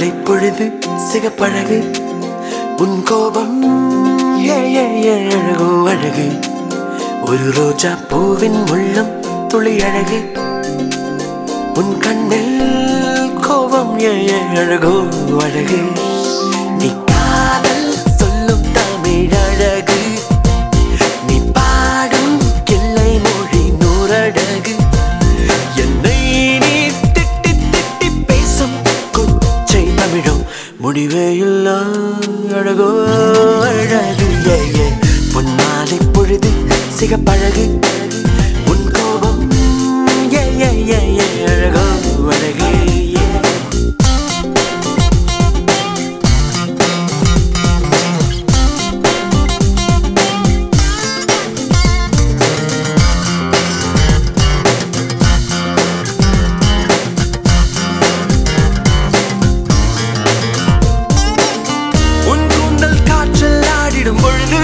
மாலை பொழுது சிகப்பழகு உன் கோபம் ஏ ஏ ஏ அழகோ அழகு ஒரு ரோஜா பூவின் உள்ளம் துளி அழகு உன் கண்ணில் கோபம் ஏ ஏ அழகோ அழகு நீ காதல் சொல்லும் தமிழ் அழகு நீ பாடும் கிள்ளை மொழி நூறடகு என்னை நீ திட்டி திட்டி பேசும் கொச்சை தமிழும் முடிவே இல்லா அழகோ அழகு ஏ ஏ பொன்னாலை பொழுது சிகப்பழகு உன் கோபம் ஏ ஏ ஏ ஏ அழகோ அழகு ஏ உன் கூந்தல் காற்றில் ஆடிடும் பொழுது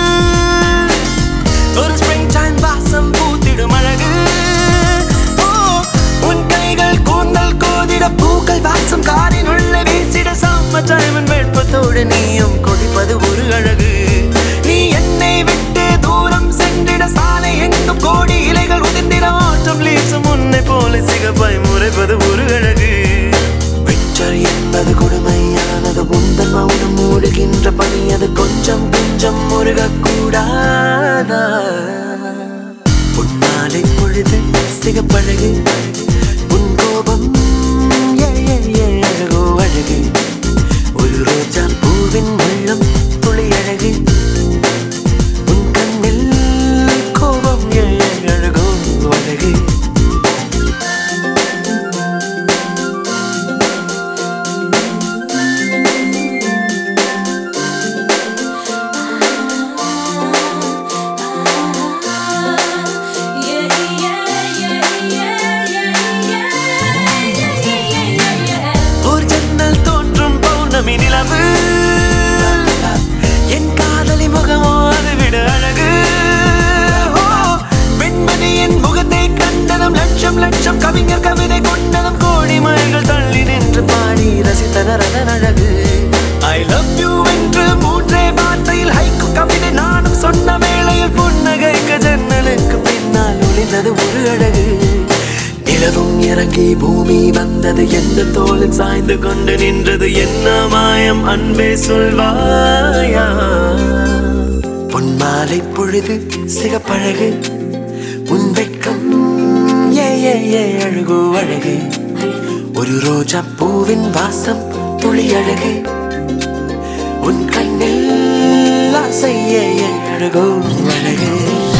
ஒரு ஸ்ப்ரிங் டைம் வாசம் பூத்திடும் அழகு ஓ, உன் கைகள் கூந்தல் கோதிட பூக்கள் வாசம் காரின் உள்ள வீசிட சம்மர் டைமன் வெட்பத்தோடு நீயும் கொதிப்பது ஒரு அழகு நீ என்னை விட்டு தூரம் சென்றிட சாலை எங்கும் கோடி இலைகள் உதிர்ந்திட ஆட்டம் லீசும் உன்னை போல சிகப்பாய் முறைப்பது ஒரு அழகு விக்டர் என்பது கொடுமையானது உந்தன் மௌனம் மூடுகின்ற பணி அது கொஞ்சம் கொஞ்சம் முருகக்கூடாதா உன்னாலை பொழுது சிகப்பழகு உன் கோபம் ஏ ஏ ஏ அழகோ அழகு ஒரு ரோஜா பூவின் உள்ளம் துளி அழகு உன் கண்ணில் கோபம் ஏ ஏ அழகோ அழகு ஒரு ஜன்னல் தோன்றும் பௌர்ணமி நிலவு என் காதலி முகமோ அது விட அழகு ஓ, வெண்மதியின் முகத்தை கண்டதும் லட்சம் லட்சம் கவிஞர் கவிதை கொண்டதும் கோடி மலைகள் தள்ளி நின்று பாடி ரசித்தனர் அதன் அழகு ஐ லவ் யூ என்று மூன்றே வார்த்தையில் ஹைக்கு கவிதை நானும் சொன்ன வேளையில் புன்னகைக்க ஜன்னலுக்கு பின்னால் ஒளிந்தது ஒரு அழகு நிலவும் இறங்கி பூமி வந்தது எந்த தோளில் சாய்ந்து கொண்டு நின்றது என்ன மாயம் அன்பே சொல்வாயா பொன்மாலை பொழுது சிகப்பழகு உன் வெட்கம் ஏ ஏ ஏ அழகோ அழகு ஒரு ரோஜா பூவின் வாசம் துளி அழகு உன் கண்ணில் ஆசை ஏ ஏ அழகோ அழகு